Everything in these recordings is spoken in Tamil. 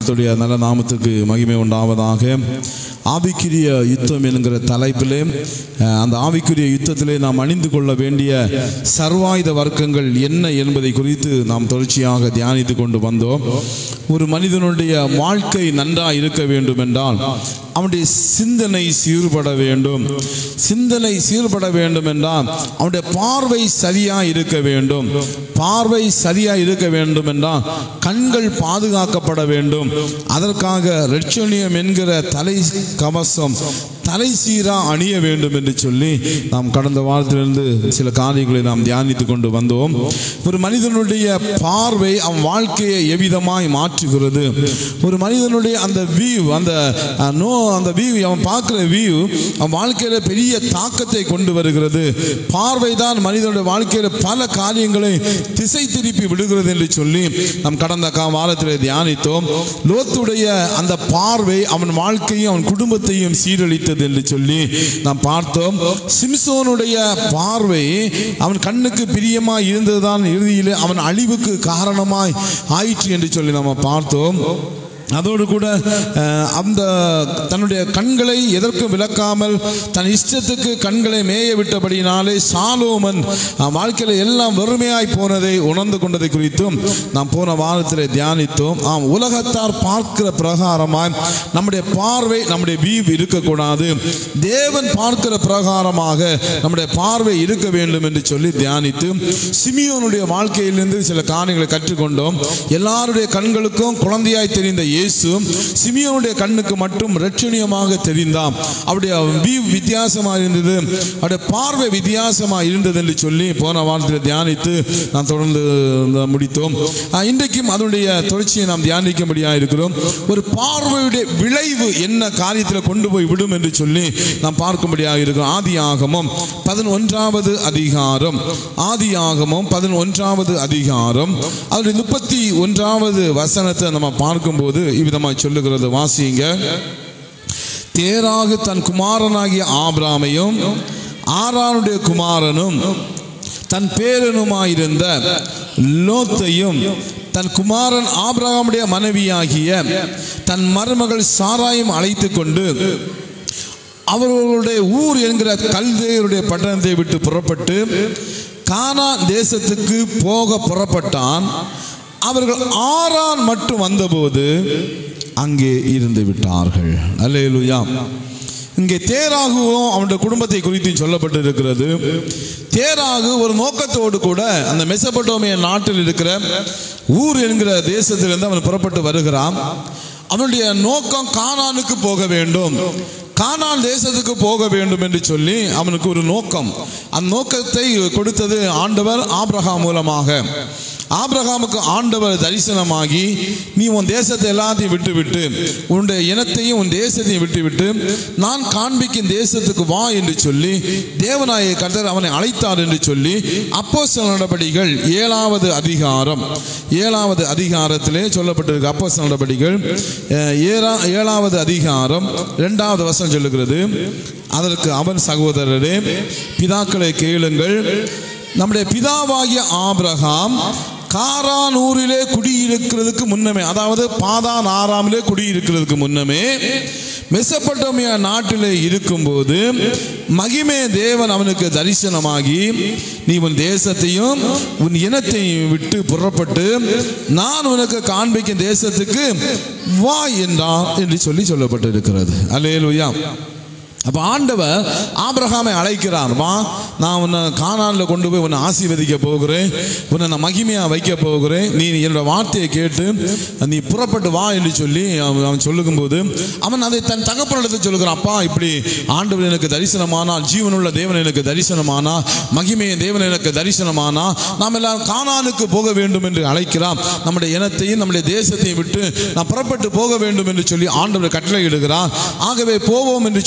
கர்த்தருடைய நல்ல நாமத்துக்கு மகிமை உண்டாவதாக ஆவிக்குரிய யுத்தம் என்கிற தலைப்பிலே அஹ், அந்த ஆவிக்குரிய யுத்தத்திலே நாம் அணிந்து கொள்ள வேண்டிய சர்வாயுத வர்க்கங்கள் என்ன என்பதை குறித்து நாம் தொடர்ச்சியாக தியானித்து கொண்டு வந்தோம் ஒரு மனிதனுடைய வாழ்க்கை நன்றாக இருக்க வேண்டும் என்றால் அவனுடைய சிந்தனை சீர்பட வேண்டும் சிந்தனை சீர்பட வேண்டும் என்றால் அவனுடைய பார்வை சரியா இருக்க வேண்டும் பார்வை சரியா இருக்க வேண்டும் என்றால் கண்கள் பாதுகாக்கப்பட வேண்டும் அதற்காக ரெட்சோனியம் என்கிற தலை கவசம் தலை சீரா அணிய வேண்டும் என்று சொல்லி நாம் கடந்த வாரத்திலிருந்து சில காரியங்களை நாம் தியானித்து கொண்டு வந்தோம் ஒரு மனிதனுடைய பார்வை அவன் வாழ்க்கையை எவ்விதமாய் மாற்றுகிறது ஒரு மனிதனுடைய அந்த வியூ அந்த அஹ், நோ அந்த வியூ அவன் பார்க்கிற வியூ அவன் வாழ்க்கையில பெரிய தாக்கத்தை கொண்டு வருகிறது பார்வை தான் மனிதனுடைய வாழ்க்கையில பல காரியங்களை திசை திருப்பி விடுகிறது என்று சொல்லி நாம் கடந்த கா வாரத்தில் தியானித்தோம் லோத்துடைய அந்த பார்வை அவன் வாழ்க்கையும் அவன் குடும்பத்தையும் சீரழித்தது என்று சொல்லி நாம் பார்த்தோம் சிம்சோனுடைய பார்வை அவன் கண்ணுக்கு பிரியமாய் இருந்ததுதான் இறுதியிலே அவன் அழிவுக்கு காரணமாய் ஆயிற்று என்று சொல்லி நாம் பார்த்தோம் அதோடு கூட அஹ், அந்த தன்னுடைய கண்களை எதற்கும் விளக்காமல் தன் இஷ்டத்துக்கு கண்களை மேய விட்டபடியினாலே சாலோமன் அஹ், வாழ்க்கையில எல்லாம் வெறுமையாய் போனதை உணர்ந்து கொண்டதை குறித்தும் நாம் போன வாரத்தில் தியானித்தோம் ஆம் உலகத்தார் பார்க்கிற பிரகாரமாய் நம்முடைய பார்வை நம்முடைய வீவ் இருக்கக்கூடாது தேவன் பார்க்கிற பிரகாரமாக நம்முடைய பார்வை இருக்க வேண்டும் என்று சொல்லி தியானித்து சிமியோனுடைய வாழ்க்கையிலிருந்து சில காரியங்களை கற்றுக்கொண்டோம் எல்லாருடைய கண்களுக்கும் குழந்தையாய் தெரிந்த இயேசு சிமியோனுடைய கண்ணுக்கு மட்டும் ரட்சணியமாக தெரிந்தாம் அவருடைய வியூ வித்தியாசமாக இருந்தது அவருடைய பார்வை வித்தியாசமாக இருந்தது என்று சொல்லி போன வாரத்தில் தியானித்து நாம் தொடர்ந்து இந்த முடித்தோம் ஆஹ், இன்றைக்கும் அதனுடைய தொடர்ச்சியை நாம் தியானிக்கும்படியாக இருக்கிறோம் ஒரு பார்வையுடைய விளைவு என்ன காரியத்தில் கொண்டு போய் விடும் என்று சொல்லி நாம் பார்க்கும்படியாக இருக்கிறோம் ஆதி ஆகமம் பதினொன்றாவது அதிகாரம் ஆதி ஆகமம் பதினொன்றாவது அதிகாரம் அதனுடைய முப்பத்தி ஒன்றாவது வசனத்தை நம்ம பார்க்கும்போது இவ்விதமாய் சொல்லுகிறது வாசிங்க தேராகு தன் குமாரனாகிய ஆபிராமையும் ஆரானுடைய குமாரனும் தன் பேரனுமாயிருந்த லோத்தையும் தன் குமாரன் ஆபிரகாமுடைய மனைவியாகிய தன் மருமகள் சாராயும் அழைத்து கொண்டு அவர்களுடைய ஊர் என்கிற கல்தேயருடைய பட்டணத்தை விட்டு புறப்பட்டு கானான் தேசத்துக்கு போக புறப்பட்டான் அவர்கள் ஆறான் மட்டும் வந்தபோது அங்கே இருந்து விட்டார்கள் அல்லேலூயா இங்கே தேராகுவும் அவனுடைய குடும்பத்தை குறித்து சொல்லப்பட்டிருக்கிறது தேராகு ஒரு நோக்கத்தோடு கூட அந்த மெசபட்டோமிய நாட்டில் இருக்கிற ஊர் என்கிற தேசத்திலிருந்து அவன் புறப்பட்டு வருகிறான் அவனுடைய நோக்கம் கானானுக்கு போக வேண்டும் கானான் தேசத்துக்கு போக வேண்டும் என்று சொல்லி அவனுக்கு ஒரு நோக்கம் அந்த நோக்கத்தை கொடுத்தது ஆண்டவர் ஆபிரகாம் மூலமாக ஆபிரகாமுக்கு ஆண்டவர் தரிசனமாகி நீ உன் தேசத்தை எல்லாத்தையும் விட்டுவிட்டு உன்னுடைய இனத்தையும் உன் தேசத்தையும் விட்டுவிட்டு நான் காண்பிக்கும் தேசத்துக்கு வா என்று சொல்லி தேவநாய கர்த்தர் அவனை அழைத்தார் என்று சொல்லி அப்போ நடபடிகள் ஏழாவது அதிகாரம் ஏழாவது அதிகாரத்திலே சொல்லப்பட்டிருக்கு அப்போ நடபடிகள் அஹ், ஏழா ஏழாவது அதிகாரம் இரண்டாவது வசனம் சொல்லுகிறது அதற்கு அவன் சகோதரரே பிதாக்களை கேளுங்கள் நம்முடைய பிதாவாகிய ஆபிரகாம் காரான் ஊரிலே குடியிருக்கிறதுக்கு முன்னமே அதாவது பாதான் ஆறாமிலே குடியிருக்கிறதுக்கு முன்னமே மெசப்பட்டோமியா நாட்டிலே இருக்கும்போது மகிமே தேவன் அவனுக்கு தரிசனமாகி நீ உன் தேசத்தையும் உன் இனத்தையும் விட்டு புறப்பட்டு நான் உனக்கு காண்பிக்கும் தேசத்துக்கு வா என்றான் என்று சொல்லி சொல்லப்பட்டிருக்கிறது அல்லேலூயா அப்ப ஆண்டவர் ஆபிரகாமை அழைக்கிறார் வா நான் உன்னை கானானில் கொண்டு போய் உன்னை ஆசீர்வதிக்க போகிறேன் உன்னை நான் மகிமையா வைக்க போகிறேன் நீ என்னோட வார்த்தையை கேட்டு நீ புறப்பட்டு வா என்று சொல்லி அவன் அவன் சொல்லும்போது அவன் அதை தன் தகப்பனிடத்தில் சொல்லுகிறான் அப்பா இப்படி ஆண்டவர் எனக்கு தரிசனமானால் ஜீவனுள்ள தேவன் எனக்கு தரிசனமானா மகிமைய தேவன் எனக்கு தரிசனமானா நாம் எல்லாம் கானானுக்கு போக வேண்டும் என்று அழைக்கிறான் நம்முடைய இனத்தையும் நம்முடைய தேசத்தையும் விட்டு நான் புறப்பட்டு போக வேண்டும் என்று சொல்லி ஆண்டவர் கட்டளை இடுகிறார் ஆகவே போவோம் என்று சொன்னபோது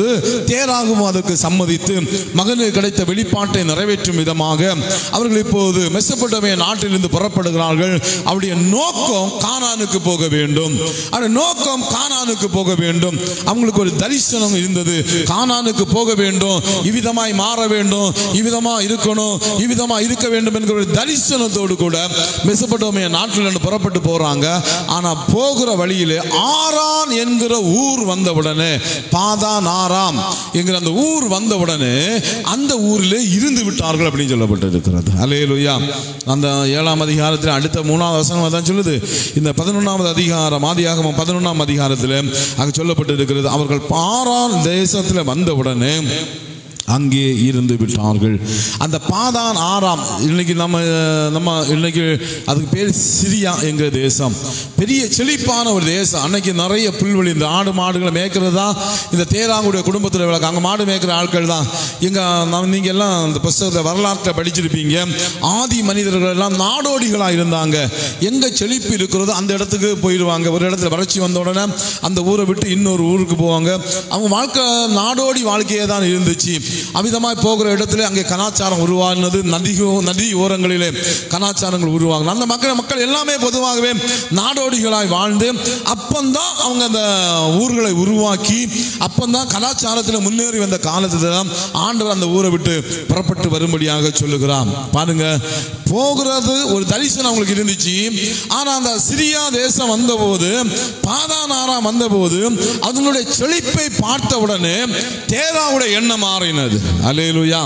அப்பொழுது தேராகவும் அதற்கு சம்மதித்து மகனுக்கு கிடைத்த வெளிப்பாட்டை நிறைவேற்றும் விதமாக அவர்கள் இப்போது மெசப்பட்டமைய நாட்டிலிருந்து புறப்படுகிறார்கள் அவருடைய நோக்கம் கானானுக்கு போக வேண்டும் அவருடைய நோக்கம் கானானுக்கு போக வேண்டும் அவங்களுக்கு ஒரு தரிசனம் இருந்தது கானானுக்கு போக வேண்டும் இவ்விதமாய் மாற வேண்டும் இவ்விதமா இருக்கணும் இவ்விதமா இருக்க வேண்டும் என்கிற ஒரு தரிசனத்தோடு கூட மெசப்பட்டோமைய நாட்டிலிருந்து புறப்பட்டு போறாங்க ஆனா போகிற வழியிலே ஆரான் என்கிற ஊர் வந்தவுடனே பாதான் ஆராம் என்கிற அந்த ஊர் வந்தவுடனே அந்த ஊரிலே இருந்து விட்டார்கள் அப்படின்னு சொல்லப்பட்டிருக்கிறது அலேலுயா அந்த ஏழாம் அதிகாரத்தில் அடுத்த மூணாவது வசனம் அதான் சொல்லுது இந்த பதினொன்றாவது அதிகாரம் ஆதியாகமம் பதினொன்றாம் அதிகாரத்தில் அங்கே சொல்லப்பட்டிருக்கிறது அவர்கள் பாரான் தேசத்தில் வந்தவுடனே அங்கே இருந்து விட்டார்கள் அந்த பாதான் ஆறாம் இன்னைக்கு நம்ம நம்ம இன்னைக்கு அதுக்கு பேர் சிரியா என்கிற தேசம் பெரிய செழிப்பான ஒரு தேசம் அன்னைக்கு நிறைய புல்வெளி இந்த ஆடு மாடுகளை மேய்க்கிறது தான் இந்த தேராங்குடைய குடும்பத்தில் விளக்கு அங்கே மாடு மேய்க்கிற ஆட்கள் தான் எங்க நம்ம நீங்க எல்லாம் இந்த புஸ்தகத்தை வரலாற்றை படிச்சிருப்பீங்க ஆதி மனிதர்கள் எல்லாம் நாடோடிகளாக இருந்தாங்க எங்க செழிப்பு இருக்கிறதோ அந்த இடத்துக்கு போயிடுவாங்க ஒரு இடத்துல வறட்சி வந்த உடனே அந்த ஊரை விட்டு இன்னொரு ஊருக்கு போவாங்க அவங்க வாழ்க்கை நாடோடி வாழ்க்கையே தான் இருந்துச்சு அமிதமாய் போகிற இடத்துல அங்கே கலாச்சாரம் உருவானது நதிகோ நதி ஓரங்களிலே கலாச்சாரங்கள் உருவாகும் அந்த மக்கள் மக்கள் எல்லாமே பொதுவாகவே நாடோடிகளாய் வாழ்ந்து அப்பந்தான் அவங்க அந்த ஊர்களை உருவாக்கி அப்பந்தான் கலாச்சாரத்தில் முன்னேறி வந்த காலத்துல தான் ஆண்டவர் அந்த ஊரை விட்டு புறப்பட்டு வரும்படியாக சொல்லுகிறான் பாருங்க போகிறது ஒரு தரிசனம் அவங்களுக்கு இருந்துச்சு ஆனா அந்த சிரியா தேசம் வந்தபோது பாதானாராம் வந்தபோது அதனுடைய செழிப்பை பார்த்த உடனே தேராவுடைய எண்ணம் மாறினது அலேலுயா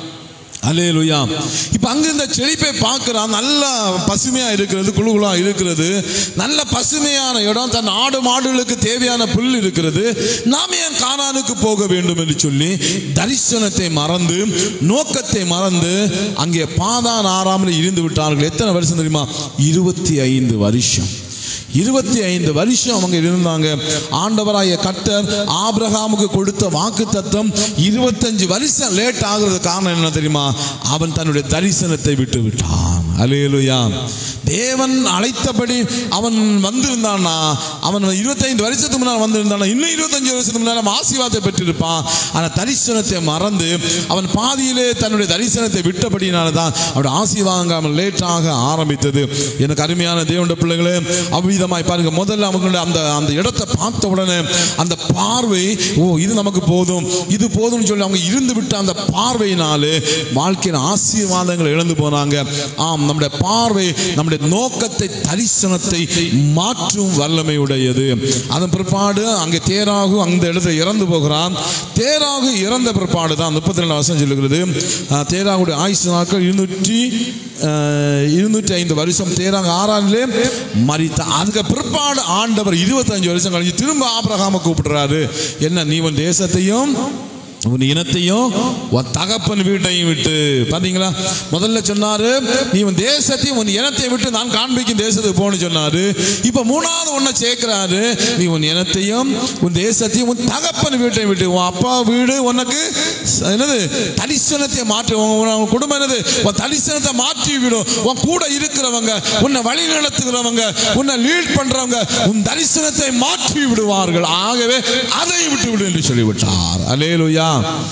அலேலுயா இப்போ அங்க இந்த செழிப்பை பார்க்கிறான் நல்ல பசுமையா இருக்கிறது குழுகுலா இருக்கிறது நல்ல பசுமையான இடம் தன் ஆடு மாடுகளுக்கு தேவையான புல் இருக்கிறது நாம ஏன் கானானுக்கு போக வேண்டும் என்று சொல்லி தரிசனத்தை மறந்து நோக்கத்தை மறந்து அங்கே பாதான் ஆறாமல் இருந்து விட்டார்கள் எத்தனை வருஷம் தெரியுமா இருபத்தி ஐந்து வருஷம் இருபத்தி ஐந்து வருஷம் அவங்க இருந்தாங்க ஆண்டவராய கட்டர் ஆபிரகாமுக்கு கொடுத்த வாக்கு தத்துவம் இருபத்தஞ்சு வருஷம் லேட் ஆகுறது காரணம் என்ன தெரியுமா அவன் தன்னுடைய தரிசனத்தை விட்டு விட்டான் அலேலுயா தேவன் அழைத்தபடி அவன் வந்திருந்தான்னா அவன் இருபத்தைந்து வருஷத்துக்கு முன்னால் வந்திருந்தானா இன்னும் இருபத்தஞ்சு வருஷத்துக்கு முன்னால் அவன் ஆசீர்வாதத்தை பெற்றிருப்பான் ஆனால் தரிசனத்தை மறந்து அவன் பாதியிலே தன்னுடைய தரிசனத்தை விட்டபடினால தான் அவருடைய ஆசீர்வாதம் லேட்டாக ஆரம்பித்தது எனக்கு அருமையான தேவனுடைய பிள்ளைகளே அவ்விதமாய் பாருங்க முதல்ல அவங்களுடைய அந்த அந்த இடத்தை பார்த்த உடனே அந்த பார்வை ஓ இது நமக்கு போதும் இது போதும்னு சொல்லி அவங்க இருந்து விட்ட அந்த பார்வையினாலே வாழ்க்கையின் ஆசீர்வாதங்களை இழந்து போனாங்க ஆம் நம்முடைய பார்வை நம்முடைய நோக்கத்தை தரிசனத்தை மாற்றும் வல்லமை உடையது அதன் பிற்பாடு அங்கே தேராகு அந்த இடத்துல இறந்து போகிறான் தேராகு இறந்த பிற்பாடு தான் முப்பத்தி ரெண்டு வருஷம் சொல்லுகிறது அஹ், தேராகுடைய ஆயுசு நாட்கள் இருநூற்றி அஹ், இருநூற்றி ஐந்து வருஷம் தேராங்க ஆறாண்டிலே மறித்தான் அதுக்கு பிற்பாடு ஆண்டவர் இருபத்தஞ்சு வருஷம் கழிச்சு திரும்ப ஆபிரகாம கூப்பிடுறாரு என்ன நீ உன் தேசத்தையும் உன் இனத்தையும் உன் தகப்பன் வீட்டையும் விட்டு பாத்தீங்களா முதல்ல சொன்னாரு நீ உன் தேசத்தையும் உன் இனத்தை விட்டு நான் காண்பிக்கும் தேசத்துக்கு போன்னு சொன்னாரு இப்ப மூணாவது ஒன்ன சேர்க்கிறாரு நீ உன் இனத்தையும் உன் தேசத்தையும் உன் தகப்பன் வீட்டையும் விட்டு உன் அப்பா வீடு உனக்கு ச- என்னது தரிசனத்தை மாற்றி உன் உன் குடும்பம் என்னது உன் தரிசனத்தை மாற்றி விடும் உன் கூட இருக்கிறவங்க உன்னை வழி நடத்துகிறவங்க உன்னை லீட் பண்றவங்க உன் தரிசனத்தை மாற்றி விடுவார்கள் ஆகவே அதை விட்டு விடு என்று சொல்லிவிட்டார் அலேலுயா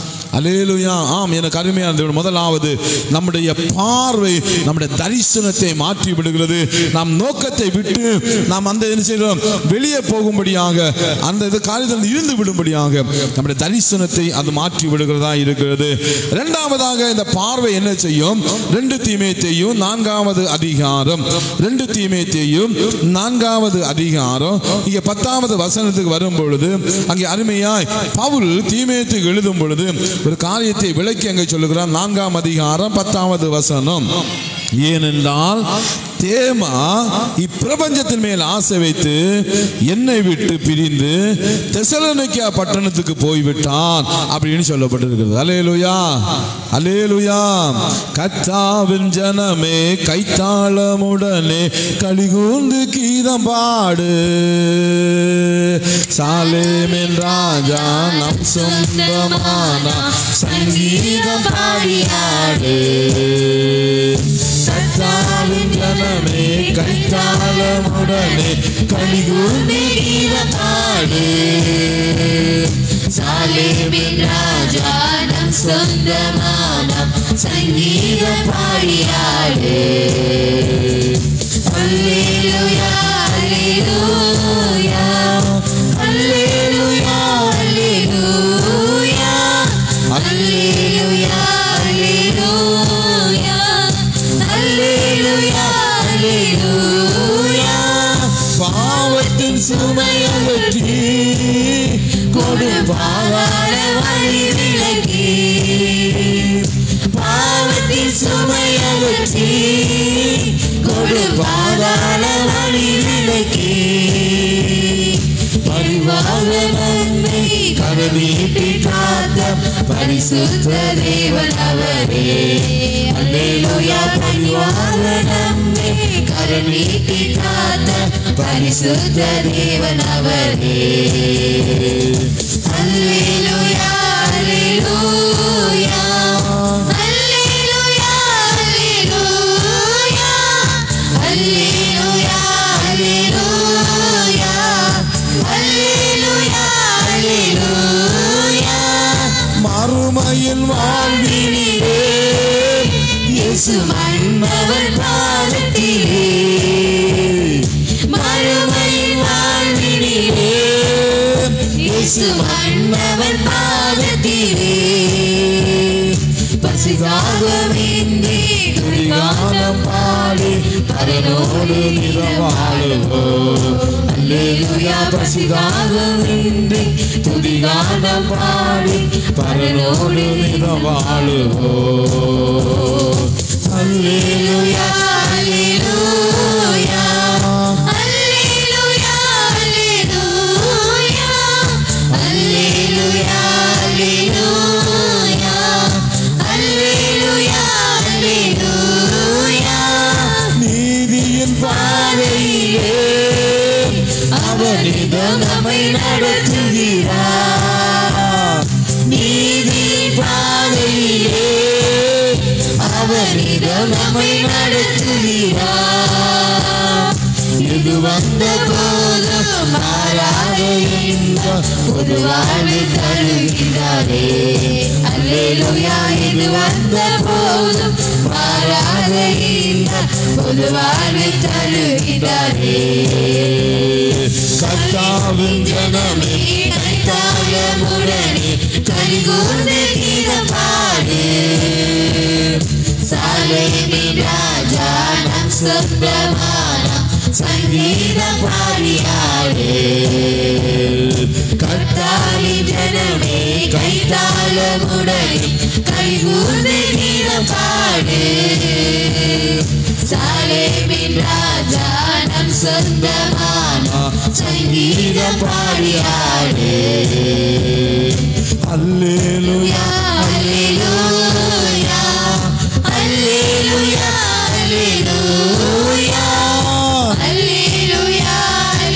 அலேலுயா ஆம் எனக்கு அருமையான தேவன் முதலாவது நம்முடைய பார்வை நம்முடைய தரிசனத்தை மாற்றி விடுகிறது நாம் நோக்கத்தை விட்டு நாம் அந்த என்ன செய்கிறோம் வெளியே போகும்படியாக அந்த இது காரியத்தில் இருந்து விடும்படியாக நம்முடைய தரிசனத்தை அது மாற்றி விடுகிறதா இருக்கிறது இரண்டாவதாக இந்த பார்வை என்ன செய்யும் ரெண்டு தீமையத்தையும் நான்காவது அதிகாரம் ரெண்டு தீமையத்தையும் நான்காவது அதிகாரம் இங்க பத்தாவது வசனத்துக்கு வரும் பொழுது அங்கே அருமையாய் பவுல் தீமையத்துக்கு எழுதும் பொழுது ஒரு காரியத்தை விளக்கி அங்கே சொல்லுகிறான் நான்காம் அதிகாரம் பத்தாவது வசனம் ஏனென்றால் தேமா இப்பிரபஞ்சத்தின் மேல் ஆசை வைத்து என்னை விட்டு பிரிந்து தெசலோனிக்கா பட்டணத்துக்கு போய்விட்டான் அப்படின்னு சொல்லப்பட்டிருக்கிறது அலேலுயா அலேலுயா கத்தாவின் ஜனமே கைத்தாளமுடனே கலிகூர்ந்து கீதம் பாடு சாலேமின் ராஜா நம் சொந்தமான சங்கீதம் பாடியாடு கத்தாவின் ஜனமே கைத்தாளமுடனே கலிகூர்ந்து கீதம் பாடு சாலேமின் ராஜா நம் சொந்தமானம் சங்கீதம் பாடியாடு அல்லேலூயா அல்லேலூயா அல்லேலூயா அல்லேலூயா அல்லேலூயா அல்லேலூயா அல்லேலூயா அல்லேலூயா பாவத்தின் சுமையகற்றி கொடு பாதாள வழி விலகி பாவத்தின் சுமையகற்றி கொடு பாதாள வழி விலகி பரிவாக நன்மை கருவீட்டி காத்த பரிசுத்த தேவன் அவரே அல்லேலூயா பரிவாக நன்மை கருவீட்டி காத்த பரிசுத்த தேவன் அவரே அல்லேலூயா அல்லேலூயா அல்லேலூயா அல்லேலூயா அல்லேலூயா அல்லேலூயா அல்லேலூயா மறுமையில் வாழ்வினிலே இயேசு மன்னவர் பாதத்திலே மறுமையில் வாழ்வினிலே இயேசு மன்னவர் பாதத்திலே பசிதாகமின்றி துரிகானம் பாடி பரனோடு நிறவாழுவோ அல்லேலூயா பசிதாகமின்றி துதிகானம் பாடி பரனோடு வாழுவோ அல்லேலூயா அல்லேலூயா அல்லேலூயா அல்லேலூயா அல்லேலூயா அல்லேலூயா அல்லேலூயா அல்லேலூயா நீதியின் பாதையிலே அவனிடம் நம்மை நடத்துகிறார் நீதி பாதையிலே அவனிடம் நம்மை நடத்துகிறார் இது வந்த போதும் மாறாத இன்பம் ஒரு வாழ்வு தருகிறாரே அல்லேலூயா இது வந்த போதும் மாறாத இன்பம் ஒரு வாழ்வு தருகிறாரே கர்த்தாவின் ஜனமே கைத்தாளமுடனே கலிகூர்ந்து கீதம் பாடு சாலேமின் ராஜா நம் சொந்தமானம் சங்கீதம் பாடியாடு கர்த்தாவி ஜனமே கைத்தாளமுடனே கைகூர்ந்து கீதம் பாடு சாலேமின் ராஜா நம் சொந்தமானம் சங்கீதம் பாடியாடு அல்லேலூயா அல்லேலூயா அல்லேலூயா அல்லேலூயா அல்லேலூயா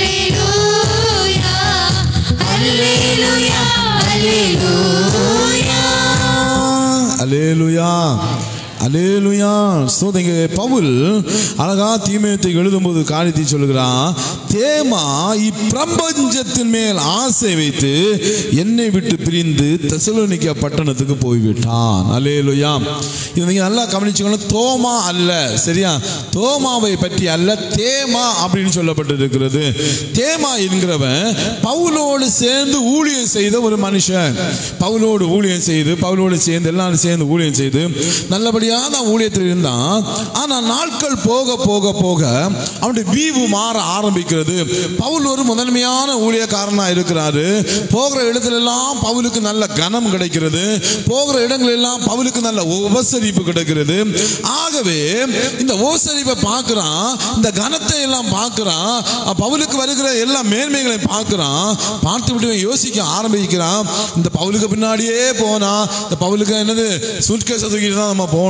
அல்லேலூயா அல்லேலூயா அல்லேலூயா அலேலுயா அலேலுயா சோதங்க பவுல் அழகா தீமையத்தை எழுதும்போது காரியத்தை சொல்கிறான் தேமா இப்பிரபஞ்சத்தின் மேல் ஆசை வைத்து என்னை விட்டு பிரிந்து தெசலோனிக்கா பட்டணத்துக்கு போய்விட்டான் அலேலுயா இது நீங்க நல்லா கவனிச்சுக்கணும் தோமா அல்ல சரியா தோமாவை பற்றி அல்ல தேமா அப்படின்னு சொல்லப்பட்டிருக்கிறது தேமா என்கிறவன் பவுலோடு சேர்ந்து ஊழியம் செய்த ஒரு மனுஷன் பவுலோடு ஊழியம் செய்து பவுலோடு சேர்ந்து எல்லாரும் சேர்ந்து ஊழியம் செய்து நல்லபடியான ஊழியத்தில் இருந்தான் ஆனா நாட்கள் போக போக போக அவனுடைய வீவு மாற ஆரம்பிக்கிறது பவுல் ஒரு முதன்மையான ஊழியக்காரனா இருக்கிறாரு போகிற இடத்துல எல்லாம் பவுலுக்கு நல்ல கனம் கிடைக்கிறது போகிற இடங்கள் எல்லாம் பவுலுக்கு நல்ல உபசரிப்பு கிடைக்கிறது ஆகவே இந்த உபசரிப்பை பார்க்கிறான் இந்த கனத்தை எல்லாம் பார்க்கிறான் பவுலுக்கு வருகிற எல்லா மேன்மைகளையும் பார்க்கிறான் பார்த்து விட்டு இவன் யோசிக்க ஆரம்பிக்கிறான் இந்த பவுலுக்கு பின்னாடியே போனா இந்த பவுலுக்கு என்னது சுட்கேஸை தூக்கிட்டு தான் நம்ம போகணும்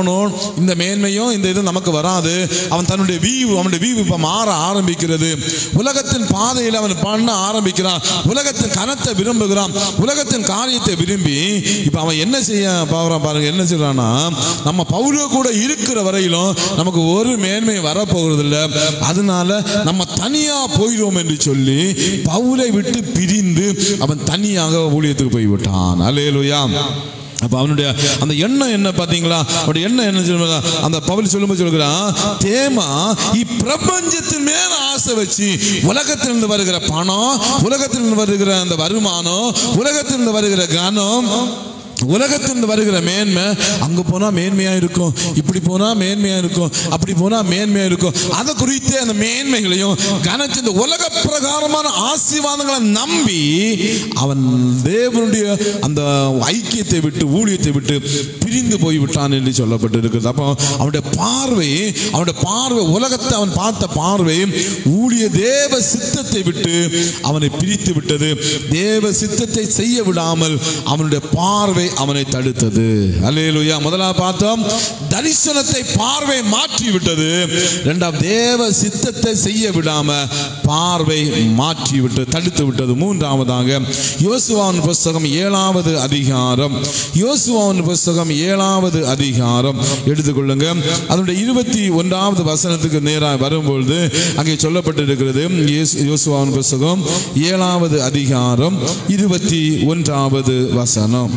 போனோம் இந்த மேன்மையும் இந்த இது நமக்கு வராது அவன் தன்னுடைய வீவு அவனுடைய வீவு இப்ப மாற ஆரம்பிக்கிறது உலகத்தின் பாதையில் அவன் பண்ண ஆரம்பிக்கிறான் உலகத்தின் கனத்தை விரும்புகிறான் உலகத்தின் காரியத்தை விரும்பி இப்ப அவன் என்ன செய்ய பாக்குறான் பாருங்க என்ன செய்யறான்னா நம்ம பவுல கூட இருக்கிற வரையிலும் நமக்கு ஒரு மேன்மை வரப்போகிறது இல்ல அதனால நம்ம தனியா போயிடுவோம் என்று சொல்லி பவுலை விட்டு பிரிந்து அவன் தனியாக ஊழியத்துக்கு போய்விட்டான் அலேலுயா அப்ப அவனுடைய அந்த எண்ணம் என்ன பாத்தீங்களா அவனுடைய எண்ணம் என்ன சொல்லுவா அந்த பவுல் சொல்லும்போது சொல்கிறான் தேமா இப்பிரபஞ்சத்தின் மேல ஆசை வச்சு உலகத்திலிருந்து வருகிற பணம் உலகத்திலிருந்து வருகிற அந்த வருமானம் உலகத்திலிருந்து வருகிற கனம் உலகத்திலிருந்து வருகிற மேன்மை அங்க போனா மேன்மையா இருக்கும் இப்படி போனா மேன்மையா இருக்கும் அப்படி போனா மேன்மையா இருக்கும் அதை குறித்து அந்த மேன்மைகளையும் கனத்து இந்த உலக பிரகாரமான ஆசீர்வாதங்களை நம்பி அவன் தேவனுடைய அந்த ஐக்கியத்தை விட்டு ஊழியத்தை விட்டு பிரிந்து போய் விட்டான் என்று சொல்லப்பட்டு இருக்கிறது அப்போ அவனுடைய பார்வை அவனுடைய பார்வை உலகத்தை அவன் பார்த்த பார்வை ஊழிய தேவ சித்தத்தை விட்டு அவனை பிரித்து விட்டது தேவ சித்தத்தை செய்ய விடாமல் அவனுடைய பார்வை அவனை தடுத்தது அல்லேலூயா முதலாவது பார்த்தோம் தரிசனத்தை பார்வை மாற்றி விட்டது இரண்டாம் தேவ சித்தத்தை செய்ய விடாம பார்வை மாற்றி விட்டு தடுத்து விட்டது மூன்றாவதாக யோசுவாவின் புஸ்தகம் ஏழாவது அதிகாரம் யோசுவாவின் புஸ்தகம் ஏழாவது அதிகாரம் எடுத்துக்கொள்ளுங்க அதனுடைய இருபத்தி ஒன்றாவது வசனத்துக்கு நேராக வரும்பொழுது அங்கே சொல்லப்பட்டிருக்கிறது இயேசு- யோசுவாவின் புஸ்தகம் ஏழாவது அதிகாரம் இருபத்தி ஒன்றாவது வசனம்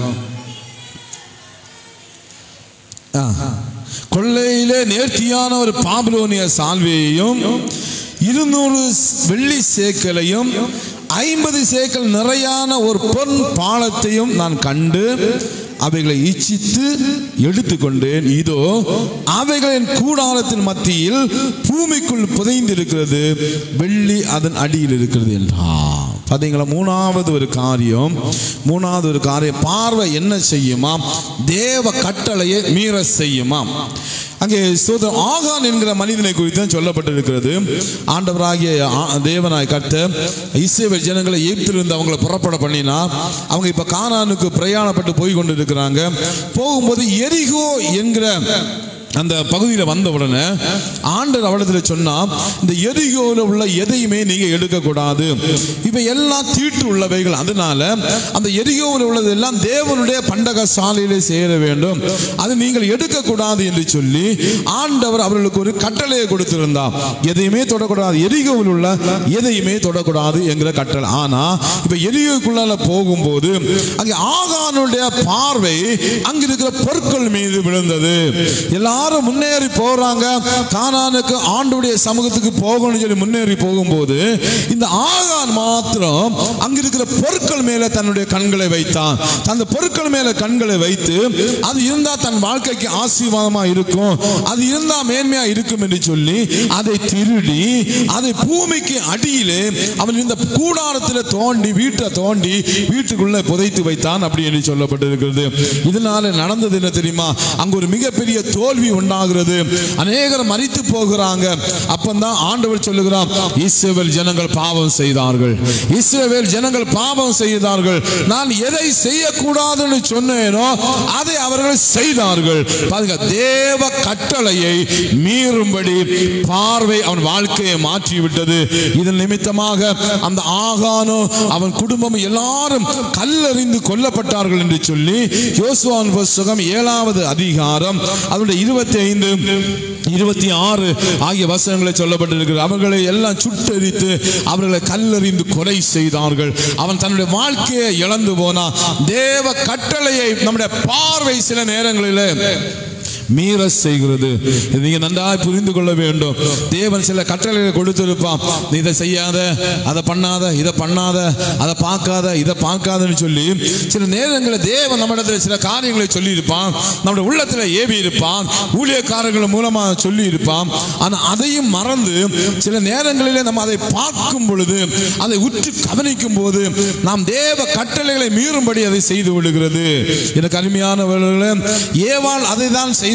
ஆ. கொள்ளையிலே நேர்த்தியான ஒரு பாபிலோனிய சால்வையையும் இருநூறு வெள்ளி சேக்கலையும் ஐம்பது சேக்கல் நிறையான ஒரு பொன் பாலத்தையும் நான் கண்டு அவைகளை இச்சித்து எடுத்துக்கொண்டேன் இதோ அவைகளின் கூடாரத்தின் மத்தியில் பூமிக்குள் புதைந்திருக்கிறது வெள்ளி அதன் அடியில் இருக்கிறது என்றார் பாத்தீங்களா மூணாவது ஒரு காரியம் மூணாவது ஒரு காரியம் பார்வை என்ன செய்யுமா தேவ கட்டளையை மீற செய்யுமாம் அங்கே சோதரன் ஆகான் என்கிற மனிதனை குறித்து தான் சொல்லப்பட்டிருக்கிறது ஆண்டவராகிய ஆ- தேவனாய் கட்ட இஸ்ரவேல் ஜனங்களை எகிப்திலிருந்து அவங்கள புறப்பட பண்ணினா அவங்க இப்ப கானானுக்கு பிரயாணப்பட்டு போய் கொண்டு இருக்கிறாங்க போகும்போது எரிகோ என்கிற அந்த பகுதியில் வந்த உடனே ஆண்டர் அவளத்தில் சொன்னா இந்த எரிகோவில் உள்ள எதையுமே நீங்க எடுக்கக்கூடாது இவை எல்லாம் தீட்டு உள்ளவைகள் அதனால அந்த எரிகோவில் உள்ளது எல்லாம் தேவனுடைய பண்டக சாலையிலே சேர வேண்டும் அது நீங்கள் எடுக்கக்கூடாது என்று சொல்லி ஆண்டவர் அவர்களுக்கு ஒரு கட்டளையை கொடுத்திருந்தார் எதையுமே தொடக்கூடாது எரிகோவில் உள்ள எதையுமே தொடக்கூடாது என்கிற கட்டளை ஆனா இப்ப எரிகோக்குள்ளால போகும்போது அங்கே ஆகானுடைய பார்வை அங்க இருக்கிற பொருட்கள் மீது விழுந்தது எல்லாரும் முன்னேறி போறாங்க கானானுக்கு ஆண்டுடைய சமூகத்துக்கு போகணும்னு சொல்லி முன்னேறி போகும்போது இந்த ஆகான் மாத்திரம் அங்க இருக்கிற பொருட்கள் மேல தன்னுடைய கண்களை வைத்தான் அந்த பொருட்கள் மேல கண்களை வைத்து அது இருந்தா தன் வாழ்க்கைக்கு ஆசீர்வாதமா இருக்கும் அது இருந்தா மேன்மையா இருக்கும் என்று சொல்லி அதை திருடி அதை பூமிக்கு அடியிலே அவன் இந்த கூடாரத்தில் தோண்டி வீட்டை தோண்டி வீட்டுக்குள்ள புதைத்து வைத்தான் அப்படி என்று சொல்லப்பட்டிருக்கிறது இதனால நடந்தது என்ன தெரியுமா அங்க ஒரு மிகப்பெரிய தோல்வி உண்டாகிறது அநேகர் மரித்து போகிறாங்க அப்பந்தான் ஆண்டவர் சொல்லுகிறார் இஸ்ரவேல் ஜனங்கள் பாவம் செய்தார்கள் இஸ்ரவேல் ஜனங்கள் பாவம் செய்தார்கள் நான் எதை செய்யக்கூடாதுன்னு சொன்னேனோ அதை அவர்கள் செய்தார்கள் பாருங்க தேவ கட்டளையை மீறும்படி பார்வை அவன் வாழ்க்கையை மாற்றி விட்டது இதன் நிமித்தமாக அந்த ஆகானோ அவன் குடும்பம் எல்லாரும் கல்லறிந்து கொல்லப்பட்டார்கள் என்று சொல்லி யோசுவான் புஸ்தகம் ஏழாவது அதிகாரம் அதனுடைய இருபத்தி ஐந்து இருபத்தி ஆறு ஆகிய வசனங்களை சொல்லப்பட்டிருக்கிறது அவர்களை எல்லாம் சுட்டெரித்து அவர்களை கல்லறிந்து கொலை செய்தார்கள் அவன் தன்னுடைய வாழ்க்கையை இழந்து போனான் தேவ கட்டளையை நம்முடைய பார்வை சில நேரங்களில் மீற செய்கிறது இதை நீங்க நன்றாய் புரிந்து கொள்ள வேண்டும் தேவன் சில கட்டளைகளை கொடுத்திருப்பான் நீ இதை செய்யாத அதை பண்ணாத இதை பண்ணாத அதை பார்க்காத இதை பார்க்காதன்னு சொல்லி சில நேரங்களில் தேவன் நம்மிடத்தில் சில காரியங்களை சொல்லி இருப்பான் நம்முடைய உள்ளத்துல ஏவி இருப்பான் ஊழியக்காரர்கள் மூலமா சொல்லி இருப்பான் ஆனா அதையும் மறந்து சில நேரங்களிலே நம்ம அதை பார்க்கும் பொழுது அதை உற்று கவனிக்கும் போது நாம் தேவ கட்டளைகளை மீறும்படி அதை செய்து விடுகிறது எனக்கு அருமையானவர்களே ஏவாள் அதை தான் செய்தாள்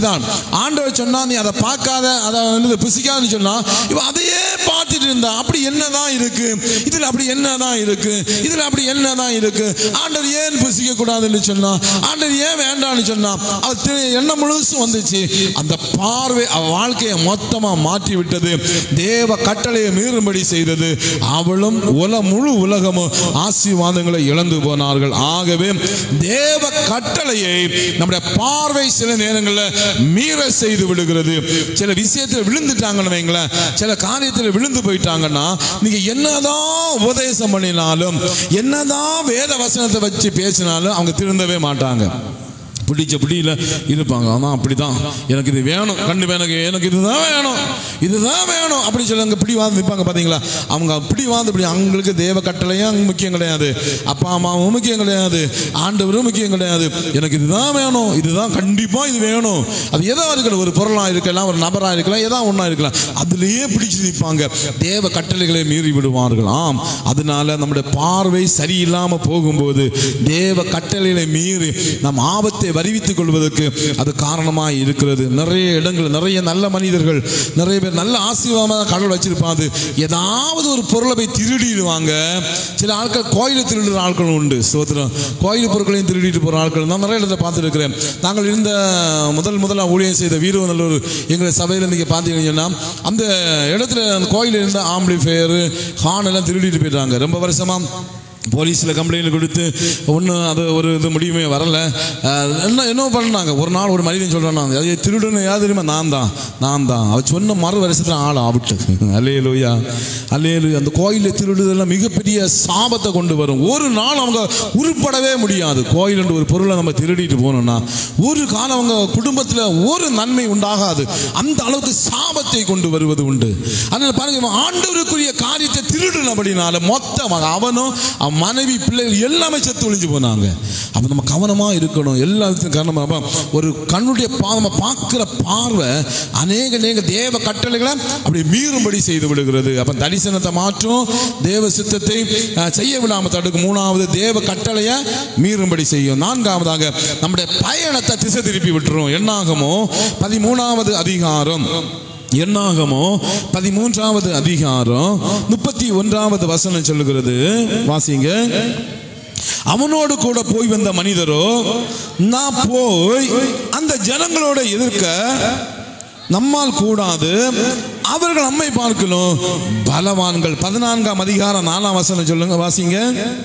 அப்படிதான் ஆண்டவர் சொன்னா நீ அதை பார்க்காத அதை வந்து புசிக்காதுன்னு சொன்னா இவன் அதையே பார்த்துட்டு இருந்தா அப்படி என்னதான் இருக்கு இதுல அப்படி என்னதான் இருக்கு இதுல அப்படி என்னதான் இருக்கு ஆண்டவர் ஏன் புசிக்க கூடாதுன்னு சொன்னா ஆண்டவர் ஏன் வேண்டாம்னு சொன்னா அவ திரு- எண்ணம் முழுசும் வந்துச்சு அந்த பார்வை அவ வாழ்க்கையை மொத்தமா மாற்றி விட்டது தேவ கட்டளையை மீறும்படி செய்தது அவளும் உல முழு உலகமும் ஆசீர்வாதங்களை இழந்து போனார்கள் ஆகவே தேவ கட்டளையை நம்முடைய பார்வை சில நேரங்களில் மீற செய்து விடுகிறது சில விஷயத்தில் விழுந்துட்டாங்கன்னு வைங்களேன் சில காரியத்தில் விழுந்து போயிட்டாங்கன்னா நீங்க என்னதான் உபதேசம் பண்ணினாலும் என்னதான் வேத வசனத்தை வச்சு பேசினாலும் அவங்க திருந்தவே மாட்டாங்க பிடிச்ச பிடியில இருப்பாங்க ஆனால் அப்படிதான் எனக்கு இது வேணும் கண்டிப்பா எனக்கு எனக்கு இதுதான் வேணும் இதுதான் வேணும் அப்படி சொல்லி அங்கே பிடிவாதம் நிற்பாங்க பார்த்தீங்களா அவங்க பிடிவாதம் இப்படி அவங்களுக்கு தேவ கட்டளையும் அங்க முக்கியம் கிடையாது அப்பா அம்மாவும் முக்கியம் கிடையாது ஆண்டவரும் முக்கியம் கிடையாது எனக்கு இதுதான் வேணும் இதுதான் கண்டிப்பா இது வேணும் அது எதா இருக்கலாம் ஒரு பொருளாக இருக்கலாம் ஒரு நபராக இருக்கலாம் எதா ஒன்றா இருக்கலாம் அதுலேயே பிடிச்சு நிற்பாங்க தேவ கட்டளைகளை மீறி விடுவார்கள் ஆம் அதனால நம்முடைய பார்வை சரியில்லாம போகும்போது தேவ கட்டளைகளை மீறி நம் ஆபத்தை வருவித்துக் கொள்வதற்கு அது காரணமாக இருக்கிறது நிறைய இடங்கள் நிறைய நல்ல மனிதர்கள் நிறைய பேர் நல்ல ஆசீர்வாதமாக கடவுள் வச்சிருப்பாது ஏதாவது ஒரு பொருளை போய் திருடிடுவாங்க சில ஆட்கள் கோயிலை திருடுற ஆட்கள் உண்டு சோத்திரம் கோயில் பொருட்களையும் திருடிட்டு போகிற ஆட்கள் நான் நிறைய இடத்துல பார்த்துருக்கிறேன் நாங்கள் இருந்த முதல் முதல்ல ஊழியம் செய்த வீரவநல்லூர் எங்கள் சபையில் நீங்கள் பார்த்தீங்கன்னா அந்த இடத்துல அந்த கோயில் இருந்த ஆம்பிளிஃபயரு ஹார்ன் எல்லாம் திருடிட்டு போயிட்டாங்க ரொம்ப வருஷமாக போலீஸில் கம்ப்ளைண்ட் கொடுத்து ஒன்றும் அது ஒரு இது முடியுமே வரல அஹ் என்ன என்ன பண்ணாங்க ஒரு நாள் ஒரு மனிதன் சொல்கிறான் அது திருடுன்னு யார் தெரியுமா நான் தான் நான் தான் அவ சொன்ன மறு வருஷத்தில் ஆள் ஆவிட்டு அல்லே லோயா அல்லே அந்த கோயிலில் திருடுதெல்லாம் மிகப்பெரிய சாபத்தை கொண்டு வரும் ஒரு நாள் அவங்க உருப்படவே முடியாது கோயில் என்று ஒரு பொருளை நம்ம திருடிட்டு போனோம்னா ஒரு காலம் அவங்க குடும்பத்தில் ஒரு நன்மை உண்டாகாது அந்த அளவுக்கு சாபத்தை கொண்டு வருவது உண்டு அதனால பாருங்க இவன் ஆண்டவருக்குரிய காரியத்தை திருடுனபடினால மொத்தமாக அவனும் அவன் மனைவி பிள்ளைகள் எல்லாமே செத்து ஒளிஞ்சு போனாங்க அப்போ நம்ம கவனமாக இருக்கணும் எல்லாத்துக்கும் காரணமாக ஒரு கண்ணுடைய பா நம்ம பார்க்குற பார்வை அநேக அநேக தேவ கட்டளைகளை அப்படி மீறும்படி செய்து விடுகிறது அப்போ தரிசனத்தை மாற்றும் தேவ சித்தத்தை அஹ், செய்ய விடாமல் தடுக்கும் மூணாவது தேவ கட்டளையை மீறும்படி செய்யும் நான்காவதாக நம்முடைய பயணத்தை திசை திருப்பி விட்டுரும் என்னாகுமோ பதிமூணாவது அதிகாரம் என்னாகமோ பதிமூன்றாவது அதிகாரம் முப்பத்தி ஒன்றாவது வசனம் சொல்லுகிறது வாசிங்க அவனோடு கூட போய் வந்த மனிதரோ நான் போய் அந்த ஜனங்களோட எதிர்க்க நம்மால் கூடாது அவர்கள் நம்மை பார்க்கணும் பலவான்கள் பதினான்காம் அதிகாரம் நாலாம் வசனம் சொல்லுங்க வாசிங்க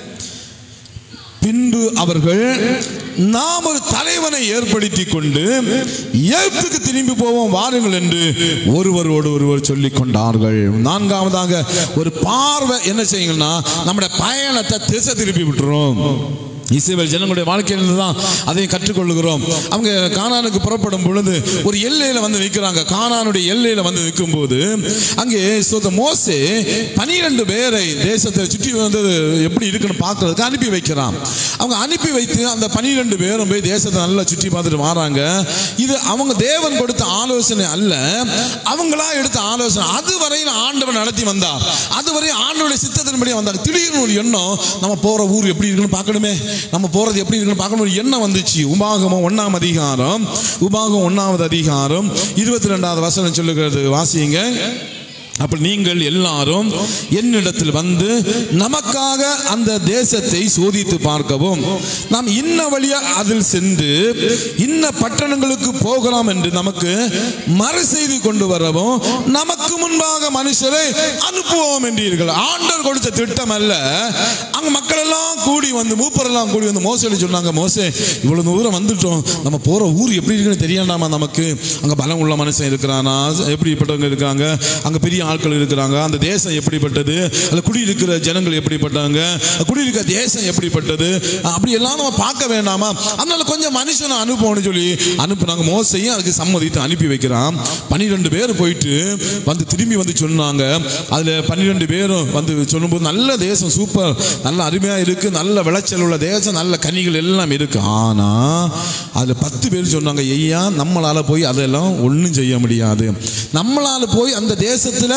பின்பு அவர்கள் நாம் ஒரு தலைவனை ஏற்படுத்தி கொண்டு ஏத்துக்கு திரும்பி போவோம் வாருங்கள் என்று ஒருவரோடு ஒருவர் சொல்லிக் கொண்டார்கள் நான்காவதாக ஒரு பார்வை என்ன செய்யுங்கன்னா நம்முடைய பயணத்தை திசை திருப்பி விட்டுரும் இஸ்ரவேல் ஜனங்களுடைய வாழ்க்கையிலிருந்து தான் அதையும் கற்றுக்கொள்ளுகிறோம் அவங்க கானானுக்கு புறப்படும் பொழுது ஒரு எல்லையில வந்து நிற்கிறாங்க கானானுடைய எல்லையில வந்து நிற்கும் போது அங்கே சொந்த மோசே பனிரெண்டு பேரை தேசத்தை சுற்றி வந்து எப்படி இருக்குன்னு பார்க்கறதுக்கு அனுப்பி வைக்கிறான் அவங்க அனுப்பி வைத்து அந்த பனிரெண்டு பேரும் போய் தேசத்தை நல்லா சுற்றி பார்த்துட்டு வராங்க இது அவங்க தேவன் கொடுத்த ஆலோசனை அல்ல அவங்களா எடுத்த ஆலோசனை அதுவரையில் ஆண்டவன் நடத்தி வந்தார் அதுவரை ஆண்டவனுடைய சித்தத்தின்படி வந்தார் திடீர்னு ஒரு எண்ணம் நம்ம போற ஊர் எப்படி இருக்குன்னு பார்க்கணுமே நம்ம போறது எப்படி இருக்குன்னு பார்க்கணும் ஒரு எண்ணம் வந்துச்சு உபாகமம் ஒண்ணாம் அதிகாரம் உபாகம் ஒண்ணாவது அதிகாரம் இருபத்தி ரெண்டாவது வசனம் சொல்லுகிறது வாசிங்க அப்ப நீங்கள் எல்லாரும் என்னிடத்தில் வந்து நமக்காக அந்த தேசத்தை சோதித்து பார்க்கவும் நாம் இன்ன வழியா அதில் சென்று இன்ன பட்டணங்களுக்கு போகலாம் என்று நமக்கு மறு செய்தி கொண்டு வரவும் நமக்கு முன்பாக மனுஷரை அனுப்புவோம் என்றீர்கள் ஆண்டவர் கொடுத்த திட்டம் அல்ல அங்க மக்கள் எல்லாம் கூடி வந்து மூப்பரெல்லாம் கூடி வந்து மோசடி சொன்னாங்க மோசே இவ்வளவு தூரம் வந்துட்டோம் நம்ம போற ஊர் எப்படி இருக்குன்னு தெரியாண்டாமா நமக்கு அங்க பலம் உள்ள மனுஷன் இருக்கிறானா எப்படிப்பட்டவங்க இருக்காங்க அங்க பெரிய ஆட்கள் இருக்கிறாங்க அந்த தேசம் எப்படிப்பட்டது அதில் குடியிருக்கிற ஜனங்கள் எப்படிப்பட்டாங்க குடியிருக்கிற தேசம் எப்படிப்பட்டது அப்படி எல்லாம் நம்ம பார்க்க வேண்டாமா அதனால கொஞ்சம் மனுஷனை அனுப்பணும்னு சொல்லி அனுப்புனாங்க மோசையும் அதுக்கு சம்மதித்து அனுப்பி வைக்கிறான் பன்னிரெண்டு பேர் போயிட்டு வந்து திரும்பி வந்து சொன்னாங்க அதுல பன்னிரெண்டு பேரும் வந்து சொல்லும்போது நல்ல தேசம் சூப்பர் நல்ல அருமையா இருக்கு நல்ல விளைச்சல் உள்ள தேசம் நல்ல கனிகள் எல்லாம் இருக்கு ஆனா அதுல பத்து பேர் சொன்னாங்க ஐயா நம்மளால போய் அதெல்லாம் ஒன்றும் செய்ய முடியாது நம்மளால போய் அந்த தேசத்துல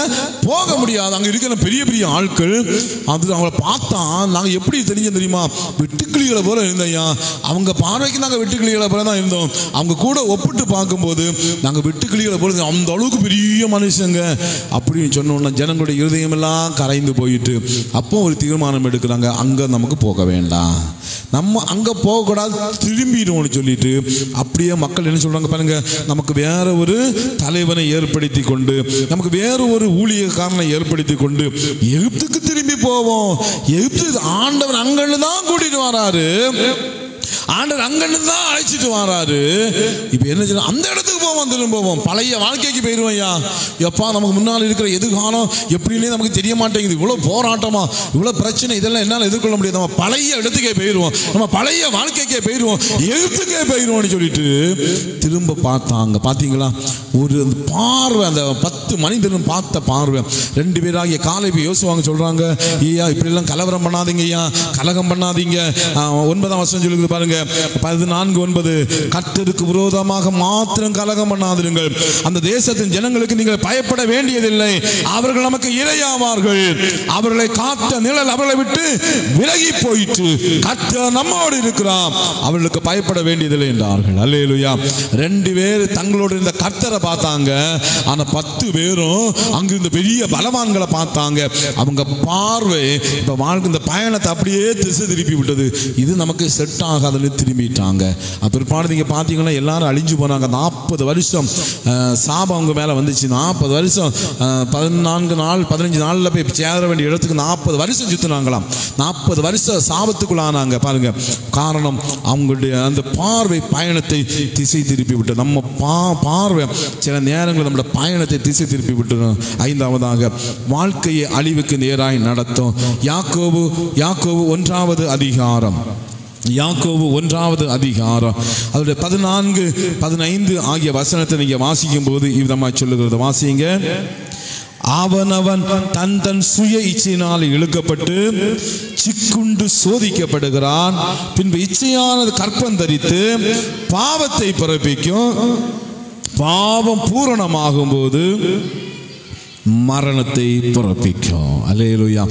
போக முடியாது அங்க இருக்கிற பெரிய பெரிய ஆட்கள் அது அவங்கள பார்த்தா நாங்க எப்படி தெரிஞ்சோம் தெரியுமா வெட்டுக்கிளிகளை போல இருந்தையா அவங்க பார்வைக்கு நாங்க வெட்டுக்கிளிகளை போல தான் இருந்தோம் அவங்க கூட ஒப்பிட்டு பார்க்கும்போது நாங்க வெட்டுக்கிளிகளை போல இருந்தோம். அந்த அளவுக்கு பெரிய மனுஷங்க அப்படின்னு சொன்ன உடனே ஜனங்களுடைய இருதயம் எல்லாம் கரைந்து போயிட்டு அப்போ ஒரு தீர்மானம் எடுக்கிறாங்க அங்க நமக்கு போக வேண்டாம் நம்ம அங்க போகக்கூடாது திரும்பிடுவோம்னு சொல்லிட்டு அப்படியே மக்கள் என்ன சொல்றாங்க பாருங்க நமக்கு வேற ஒரு தலைவனை ஏற்படுத்தி கொண்டு நமக்கு வேற ஒரு ஊழியக்காரனை ஏற்படுத்தி கொண்டு எகிப்துக்கு திரும்பி போவோம் எகிப்து ஆண்டவர் அங்கன்னு தான் கூட்டிட்டு வராரு ஆண்டவர் அங்கன்னு தான் அழைச்சிட்டு வராரு இப்போ என்ன செய்யணும் அந்த இடத்துக்கு போவோம் திரும்ப போவோம் பழைய வாழ்க்கைக்கு போயிடுவோம் ஐயா எப்பா நமக்கு முன்னால் இருக்கிற எதிர்காலம் எப்படின்னே நமக்கு தெரிய மாட்டேங்குது இவ்வளோ போராட்டமா இவ்வளோ பிரச்சனை இதெல்லாம் என்னால் எதிர்கொள்ள முடியாது நம்ம பழைய இடத்துக்கே போயிடுவோம் நம்ம பழைய வாழ்க்கைக்கே போயிடுவோம் எழுத்துக்கே போயிடுவோம்னு சொல்லிட்டு திரும்ப பார்த்தாங்க பார்த்தீங்களா ஒரு அந்த பார்வை அந்த பத்து மனிதனும் பார்த்த பார்வை ரெண்டு பேராகிய காலை போய் யோசுவாங்க சொல்றாங்க ஐயா இப்படிலாம் கலவரம் பண்ணாதீங்க ஐயா கலகம் பண்ணாதீங்க ஆ, ஒன்பதாம் வருஷம் சொல்லுது பாருங்க பதினான்கு ஒன்பது கர்த்தருக்கு விரோதமாக மாத்திரம் கலகம் பண்ணாதிருங்கள் அந்த தேசத்தின் ஜனங்களுக்கு நீங்கள் பயப்பட வேண்டியதில்லை அவர்கள் நமக்கு இரையாவார்கள் அவர்களை காத்த நிழல் அவர்களை விட்டு விலகி போயிற்று கர்த்தர் நம்மோடு இருக்கிறார் அவர்களுக்கு பயப்பட வேண்டியதில்லை என்றார்கள் அல்லேலுயா ரெண்டு பேர் தங்களோடு இருந்த கர்த்தரை பார்த்தாங்க ஆனா பத்து பேரும் அங்க இருந்த பெரிய பலவான்களை பார்த்தாங்க அவங்க பார்வை இப்ப வாழ்க்கை இந்த பயணத்தை அப்படியே திசை திருப்பி விட்டது இது நமக்கு செட் ஆகாதுன்னு திரும்பிட்டாங்க பிற்பாடு நீங்க பாத்தீங்கன்னா எல்லாரும் அழிஞ்சு போனாங்க நாற்பது வருஷம் அஹ், சாபம் அவங்க மேல வந்துச்சு நாற்பது வருஷம் அஹ், பதினான்கு நாள் பதினஞ்சு நாள்ல போய் சேர வேண்டிய இடத்துக்கு நாற்பது வருஷம் சுத்தினாங்களாம் நாற்பது வருஷம் சாபத்துக்குள்ளானாங்க பாருங்க காரணம் அவங்களுடைய அந்த பார்வை பயணத்தை திசை திருப்பி விட்டு நம்ம பா பார்வை சில நேரங்களில் நம்மளோட பயணத்தை திசை திருப்பி விட்டுரும் ஐந்தாவதாக வாழ்க்கையை அழிவுக்கு நேராய் நடத்தும் யாக்கோபு யாக்கோபு ஒன்றாவது அதிகாரம் யாக்கோபு ஒன்றாவது அதிகாரம் அதோடைய பதினான்கு பதினைந்து ஆகிய வசனத்தை நீங்க வாசிக்கும் போது இவ்விதமா சொல்லுகிறது வாசிங்க அவனவன் தன் தன் சுய இச்சையினால் இழுக்கப்பட்டு சிக்குண்டு சோதிக்கப்படுகிறான் பின்பு இச்சையானது கற்பம் தரித்து பாவத்தை பிறப்பிக்கும் பாவம் பூரணமாகும் போது மரணத்தை பிறப்பிக்கும் அல்லேலூயா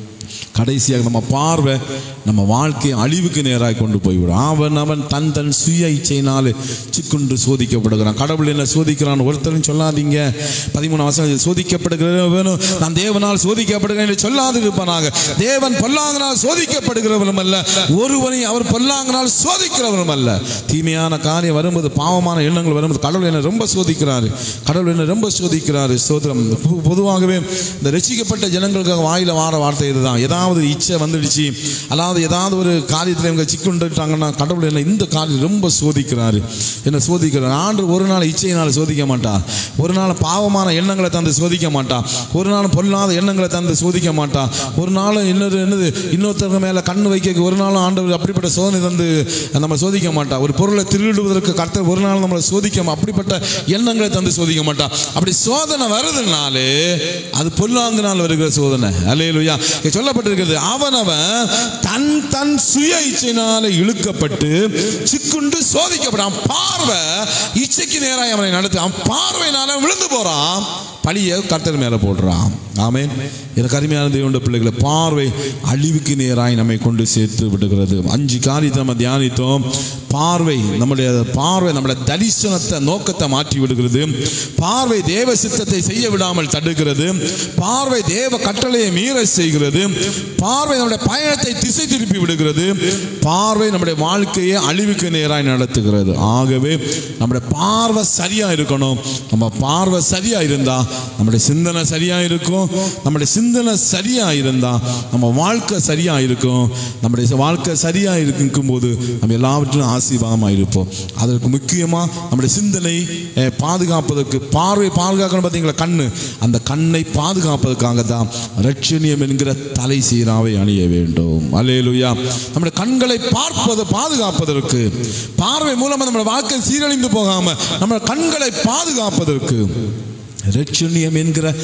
கடைசியாக நம்ம பார்வை நம்ம வாழ்க்கையை அழிவுக்கு நேராக கொண்டு போய்விடும் அவன் அவன் தன் தன் சுய இச்சையினாலே சிக்குண்டு சோதிக்கப்படுகிறான் கடவுள் என்ன சோதிக்கிறான் ஒருத்தரும் சொல்லாதீங்க பதிமூணு வருஷம் சோதிக்கப்படுகிறவனும் நான் தேவனால் சோதிக்கப்படுகிறேன் என்று சொல்லாது இருப்பானாக தேவன் பொல்லாங்கனால் சோதிக்கப்படுகிறவனும் அல்ல ஒருவனை அவர் பொல்லாங்கனால் சோதிக்கிறவனும் அல்ல தீமையான காரியம் வரும்போது பாவமான எண்ணங்கள் வரும்போது கடவுள் என்ன ரொம்ப சோதிக்கிறாரு கடவுள் என்ன ரொம்ப சோதிக்கிறாரு சோதரம் பொ- பொதுவாகவே இந்த ரசிக்கப்பட்ட ஜனங்களுக்காக வாயில வார வார்த்தை இதுதான் ஏதாவது இச்சை வந்துடுச்சு அதாவது ஏதாவது ஒரு காரியத்தில் இவங்க சிக்குண்டுட்டாங்கன்னா கடவுள் என்ன இந்த காரியம் ரொம்ப சோதிக்கிறாரு என்ன சோதிக்கிறார் ஆண்டு ஒரு நாள் இச்சையினால் சோதிக்க மாட்டா ஒரு நாள் பாவமான எண்ணங்களை தந்து சோதிக்க மாட்டா ஒரு நாள் பொல்லாத எண்ணங்களை தந்து சோதிக்க மாட்டா ஒரு நாள் இன்னொரு என்னது இன்னொருத்தவங்க மேல கண்ணு வைக்க ஒரு நாள் ஆண்டவர் அப்படிப்பட்ட சோதனை தந்து நம்ம சோதிக்க மாட்டா ஒரு பொருளை திருடுவதற்கு கர்த்தர் ஒரு நாள் நம்மளை சோதிக்க மா- அப்படிப்பட்ட எண்ணங்களை தந்து சோதிக்க மாட்டா அப்படி சோதனை வருதுனாலே அது பொல்லாங்கினால் வருகிற சோதனை அல்லேலூயா இங்க சொல்லப்பட்டிருக்கிறது அவனவன் தன் தன் சுய இச்சையினால இழுக்கப்பட்டு சிக்குண்டு சோதிக்கப்படான் பார்வை இச்சைக்கு நேராக அவனை நடத்து அவன் பார்வையினால விழுந்து போறான் பழிய கர்த்தர் மேல போடுறான் ஆமென் எனக்கு அருமையான தேவனுடைய பிள்ளைகளை பார்வை அழிவுக்கு நேராய் நம்மை கொண்டு சேர்த்து விடுகிறது அஞ்சு காரியத்தை நம்ம தியானித்தோம் பார்வை நம்முடைய பார்வை நம்முடைய தரிசனத்தை நோக்கத்தை மாற்றி விடுகிறது பார்வை தேவ சித்தத்தை செய்ய விடாமல் தடுக்கிறது பார்வை தேவ கட்டளையை மீற செய்கிறது பார்வை நம்முடைய பயணத்தை திசை திருப்பி விடுகிறது பார்வை நம்முடைய வாழ்க்கையை அழிவுக்கு நேராய் நடத்துகிறது ஆகவே நம்முடைய பார்வை சரியா இருக்கணும் நம்ம பார்வை சரியா இருந்தா நம்முடைய சிந்தனை சரியா இருக்கும் நம்முடைய சிந்தனை சரியா இருந்தா நம்ம வாழ்க்கை சரியா இருக்கும் நம்முடைய வாழ்க்கை சரியா இருக்கும் போது நம்ம எல்லாவற்றிலும் ஆசீர்வாதமா இருப்போம் அதற்கு முக்கியமா நம்முடைய சிந்தனை அஹ், பாதுகாப்பதற்கு பார்வை பாதுகாக்கணும் பார்த்தீங்களா கண்ணு அந்த கண்ணை பாதுகாப்பதற்காக தான் ரட்சணியம் என்கிற தலை சீராவை அணிய வேண்டும் அல்லேலூயா நம்முடைய கண்களை பார்ப்பது பாதுகாப்பதற்கு பார்வை மூலமா நம்முடைய வாழ்க்கை சீரழிந்து போகாம நம்ம கண்களை பாதுகாப்பதற்கு ரட்சணியம் என்கிற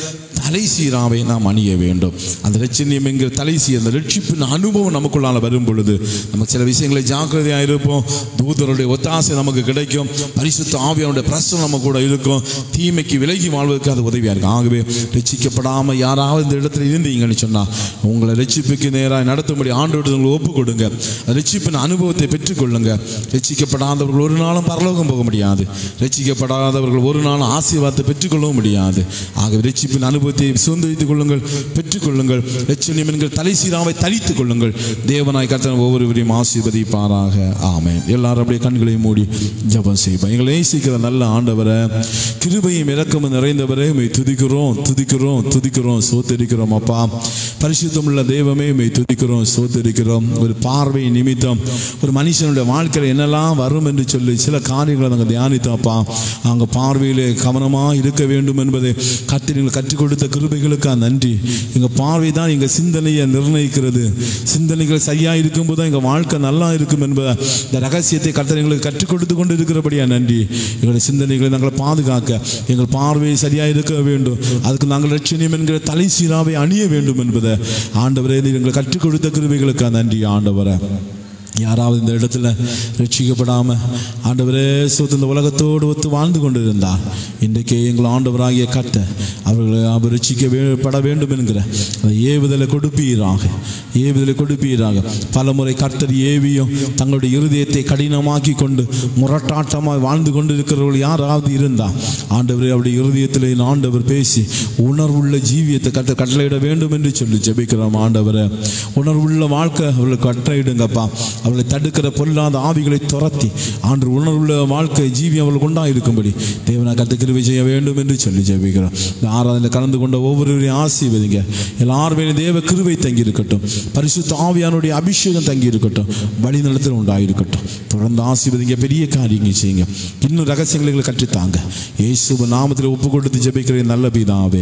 தலைசீராவை நாம் அணிய வேண்டும் அந்த ரட்சணியம் என்கிற தலைசி அந்த ரட்சிப்பின் அனுபவம் நமக்குள்ளால வரும் பொழுது நம்ம சில விஷயங்களை ஜாக்கிரதையாக இருப்போம் தூதருடைய ஒத்தாசை நமக்கு கிடைக்கும் பரிசுத்த ஆவியானுடைய பிரசனம் நம்ம கூட இருக்கும் தீமைக்கு விலகி வாழ்வதற்கு அது உதவியாக இருக்கும் ஆகவே ரட்சிக்கப்படாமல் யாராவது இந்த இடத்துல இருந்தீங்கன்னு சொன்னால் உங்களை ரட்சிப்புக்கு நேராக நடத்தும்படி ஆண்டு உங்களை ஒப்பு கொடுங்க ரட்சிப்பின் அனுபவத்தை பெற்றுக்கொள்ளுங்க ரட்சிக்கப்படாதவர்கள் ஒரு நாளும் பரலோகம் போக முடியாது ரட்சிக்கப்படாதவர்கள் ஒரு நாளும் ஆசீர்வாதத்தை பெற்றுக்கொள்ளவும் முடியாது ஆகவே ரட்சிப்பின் அனுபவத்தை சுதந்திரித்துக் கொள்ளுங்கள் பெற்றுக்கொள்ளுங்கள் ரட்சணியம் என்கிற தலைசீராவை தரித்துக் கொள்ளுங்கள் தேவனாய் கர்த்தன் ஒவ்வொருவரையும் ஆசீர்வதிப்பாராக ஆமென் எல்லாரும் அப்படியே கண்களை மூடி ஜெபம் செய்வோம் எங்களை நேசிக்கிற நல்ல ஆண்டவரை கிருபையும் இரக்கமும் நிறைந்தவரே மெய் துதிக்கிறோம் துதிக்கிறோம் துதிக்கிறோம் சோத்தரிக்கிறோம் அப்பா பரிசுத்தமுள்ள தெய்வமே மெய் துதிக்கிறோம் சோத்தரிக்கிறோம் ஒரு பார்வை நிமித்தம் ஒரு மனுஷனுடைய வாழ்க்கையில் என்னெல்லாம் வரும் என்று சொல்லி சில காரியங்களை நாங்கள் தியானித்தோம்ப்பா அங்கே பார்வையிலே கவனமாக இருக்க வேண்டும் என்பதை கத்திரிகள் கற்றுக் கொடுத்த கிருபைகளுக்கா நன்றி எங்கள் பார்வை தான் எங்கள் சிந்தனையை நிர்ணயிக்கிறது சிந்தனைகள் சரியாக இருக்கும்போது தான் எங்கள் வாழ்க்கை நல்லா இருக்கும் என்பதை இந்த ரகசியத்தை கர்த்தர் எங்களுக்கு கற்றுக் கொடுத்து கொண்டு இருக்கிறபடியா நன்றி எங்களுடைய சிந்தனைகளை நாங்கள் பாதுகாக்க எங்கள் பார்வை சரியாக இருக்க வேண்டும் அதுக்கு நாங்கள் லட்சணியம் என்கிற தலை சீராவை அணிய வேண்டும் என்பதை ஆண்டவரே நீர் எங்களுக்கு கற்றுக் கொடுத்த கிருபைகளுக்கா நன்றி ஆண்டவரை யாராவது இந்த இடத்துல ரட்சிக்கப்படாம ஆண்டவரே சொத்து இந்த உலகத்தோடு ஒத்து வாழ்ந்து கொண்டிருந்தார் இன்றைக்கு எங்கள் ஆண்டவராகிய கட்ட அவர்களை அவர் ரட்சிக்க வே- பட வேண்டும் என்கிற அந்த ஏவுதலை கொடுப்பீராக ஏவுதலை கொடுப்பீராக பல முறை கர்த்தர் ஏவியும் தங்களுடைய இருதயத்தை கடினமாக்கி கொண்டு முரட்டாட்டமாக வாழ்ந்து கொண்டிருக்கிறவர்கள் யாராவது இருந்தால் ஆண்டவரே அவருடைய இருதயத்தில் என் ஆண்டவர் பேசி உணர்வுள்ள ஜீவியத்தை கட்ட கட்டளையிட வேண்டும் என்று சொல்லி ஜெபிக்கிறோம் ஆண்டவரை உணர்வுள்ள வாழ்க்கை அவர்களுக்கு கட்டளையிடுங்கப்பா அவர்களை தடுக்கிற பொல்லாத ஆவிகளை துரத்தி ஆண்டு உணர்வுள்ள வாழ்க்கை ஜீவி அவர்களுக்கு உண்டா இருக்கும்படி தேவனா கத்துக்கிற செய்ய வேண்டும் என்று சொல்லி ஜெபிக்கிறோம் இந்த ஆராதனையில் கலந்து கொண்ட ஒவ்வொருவரையும் ஆசீர்வதிங்க எல்லாருமே தேவ கிருபை தங்கி இருக்கட்டும் பரிசுத்த ஆவியானுடைய அபிஷேகம் தங்கி இருக்கட்டும் வழிநடத்தல் உண்டாயிருக்கட்டும் தொடர்ந்து ஆசீர்வதிங்க பெரிய காரியங்கள் செய்யுங்க இன்னும் ரகசியங்களை எங்களுக்கு கற்றுத்தாங்க இயேசுவ நாமத்தில் ஒப்பு கொடுத்து ஜெபிக்கிற நல்ல பிதாவே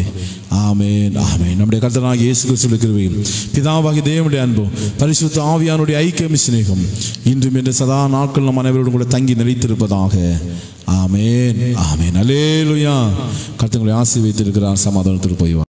ஆமென் ஆமென் நம்முடைய கர்த்தனாக இயேசு கிறிஸ்துவின் கிருபையும் பிதாவாகிய தேவனுடைய அன்பும் பரிசுத்த ஆவியானுடைய ஐக்கியம் சிநேகம் இன்றும் என்று சதா நாட்கள் நம் அனைவரோடும் கூட தங்கி நிலைத்திருப்பதாக ஆமென் ஆமென் அலேலுயா கர்த்தங்களை ஆசீர்வதித்திருக்கிறார் சமாதானத்தில் போய் வா.